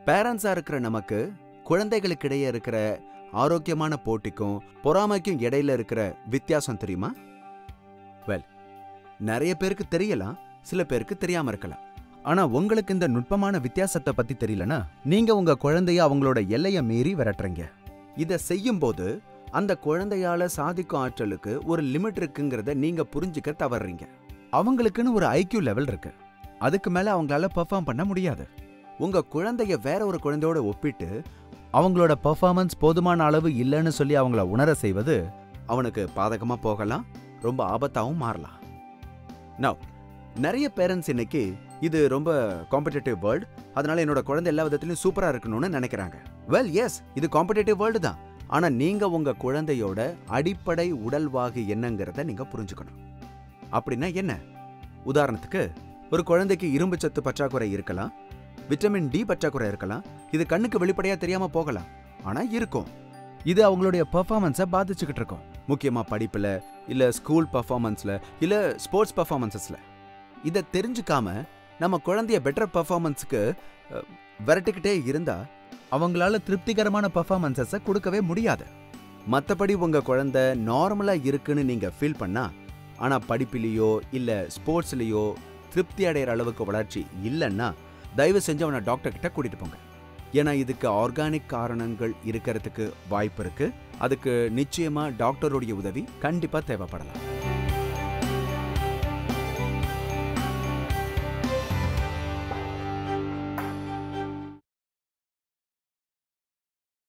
பேரண்ட்ஸா இருக்கிற நமக்கு குழந்தைகளுக்கிடையே இருக்கிற ஆரோக்கியமான போட்டிக்கும் பொறாமைக்கும் இடையில இருக்கிற வித்தியாசம் தெரியுமா வெல் நிறைய பேருக்கு தெரியலாம் சில பேருக்கு தெரியாம இருக்கலாம் ஆனா உங்களுக்கு இந்த நுட்பமான வித்தியாசத்தை பத்தி தெரியலனா நீங்க உங்க குழந்தைய அவங்களோட எல்லைய மீறி விரட்டுறீங்க இதை செய்யும்போது அந்த குழந்தையால சாதிக்கும் ஆற்றலுக்கு ஒரு லிமிட் இருக்குங்கிறத நீங்க புரிஞ்சுக்க தவறுறீங்க அவங்களுக்குன்னு ஒரு ஐக்யூ லெவல் இருக்கு அதுக்கு மேல அவங்களால பெர்ஃபார்ம் பண்ண முடியாது உங்க குழந்தைய வேற ஒரு குழந்தையோட ஒப்பிட்டு அவங்களோட பெர்ஃபார்மன்ஸ் போதுமான அளவு இல்லைன்னு சொல்லி அவங்கள உணர செய்வது அவனுக்கு பாதகமா போகலாம் ரொம்ப ஆபத்தாவும் மாறலாம் நவ் நிறைய பேரண்ட்ஸ் இன்னைக்கு இது ரொம்ப காம்படிட்டிவ் வேர்ல்டு அதனால என்னோட குழந்தை எல்லா விதத்திலும் சூப்பரா இருக்கணும்னு நினைக்கிறாங்க வெல் எஸ் இது காம்படிட்டிவ் வேர்ல்டு தான் ஆனா நீங்க உங்க குழந்தையோட அடிப்படை உடல்வாகு என்னங்கிறத நீங்க புரிஞ்சுக்கணும் அப்படின்னா என்ன உதாரணத்துக்கு ஒரு குழந்தைக்கு இரும்பு சத்து பற்றாக்குறை இருக்கலாம் விட்டமின் டி பற்றாக்குறை இருக்கலாம் இது கண்ணுக்கு வெளிப்படையா தெரியாம போகலாம் ஆனா இருக்கும் இது அவங்களுடைய பெர்ஃபார்மன்ஸை பாதிச்சுக்கிட்டு இருக்கும் முக்கியமா படிப்புல இல்ல ஸ்கூல் பர்ஃபார்மன்ஸ்ல இல்ல ஸ்போர்ட்ஸ் பர்ஃபார்மன்சஸ்ல இதை தெரிஞ்சுக்காம நம்ம குழந்தைய பெட்டர் பர்ஃபார்மன்ஸுக்கு விரட்டிக்கிட்டே இருந்தா அவங்களால திருப்திகரமான பெர்ஃபார்மன்ஸஸை கொடுக்கவே முடியாது மத்தபடி உங்க குழந்தை நார்மலா இருக்குன்னு நீங்க ஃபீல் பண்ணா ஆனா படிப்பிலேயோ இல்ல ஸ்போர்ட்ஸ்லயோ திருப்தி அடைகிற அளவுக்கு வளர்ச்சி இல்லைன்னா தயவு செஞ்சு அவனை டாக்டர் கிட்ட கூட்டிட்டு போங்க ஏன்னா இதுக்கு ஆர்கானிக் காரணங்கள் இருக்கிறதுக்கு வாய்ப்பு இருக்கு அதுக்கு நிச்சயமா டாக்டருடைய உதவி கண்டிப்பா தேவைப்படலாம்